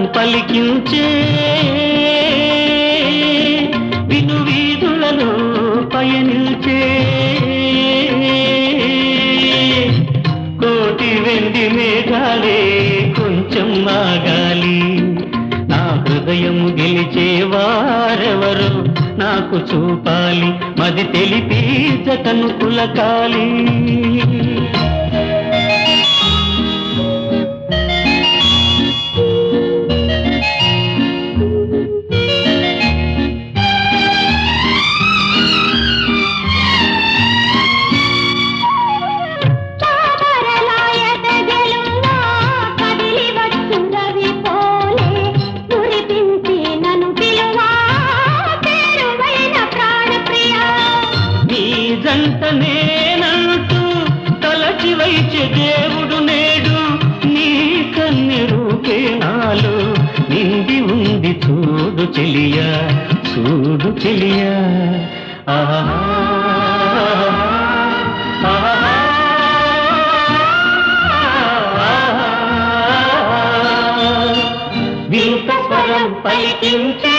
పలికించే విను వీధులలో పయనించే కోటి వెండి మేఘాలే కొంచెం ఆగాలి నా హృదయము గెలిచేవారెవరు నాకు చూపాలి మది తెలిపి జతను కులకాలి తామరలాయత గెలువా కదిలి వచ్చు రవి పోలే మురిపించి నన్ను పిలువా చేరువైన ప్రాణప్రియా నీ జంట నేనంటూ తలచి వైచే దేవుడు నేడు నీ కన్నె రూపే నాలో నిండి ఉంది చూడు చెలియా చూడు చెలియా ఆహా వింత స్వరం పలికించే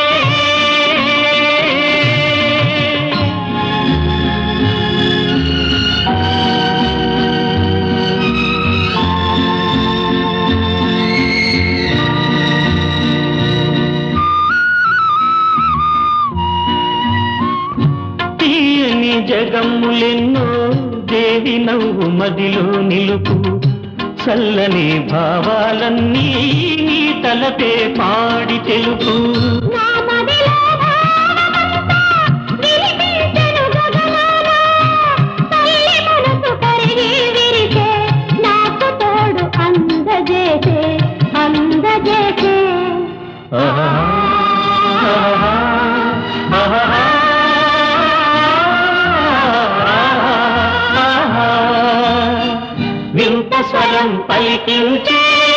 తీయని జగములెన్నో దేవి నవ్వు మదిలో నిలుపు చల్లని భావాలన్నీ నీ తలపే పాడి తెలుపు నా మదిలో భావమంతా వినిపించెను గగనాన. తల్లి మనసు కరిగి విరిసే, నాకు తోడు అందజేసే అందజేసే ఆహా, ఆహా, ఆహా, ఆహా. వింత స్వరం పలికించే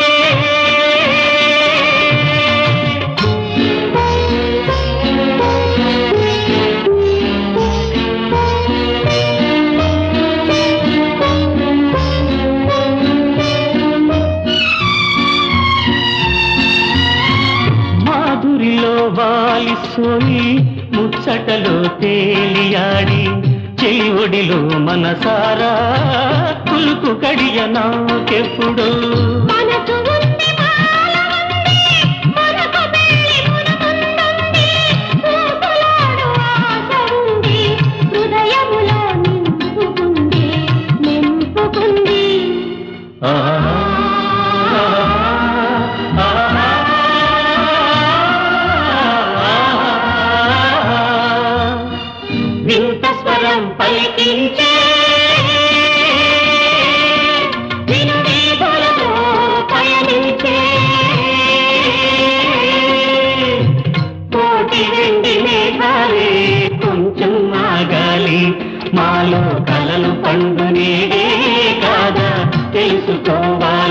మాధురిలో వాలిసోయి ముచ్చటలో తేలియాడి చెలిఒడిలో మనసారా కులుకు కడియ నాకెప్పుడు మనసు ఉంది మాల ఉంది మనకు పెళ్లి మునుముందుంది ఊపులాడు ఆశ ఉంది హృదయములో నింపుకుంది నింపుకుంది ఆహా, ఆహా, ఆహా. వింత స్వరం పలికించే విను వీధులలో పయనించే కోటి వెండి మేఘాలే కొంచెం ఆగాలి మాలో కలలు పండు నేడే కాదా తెలుసుకోవాలి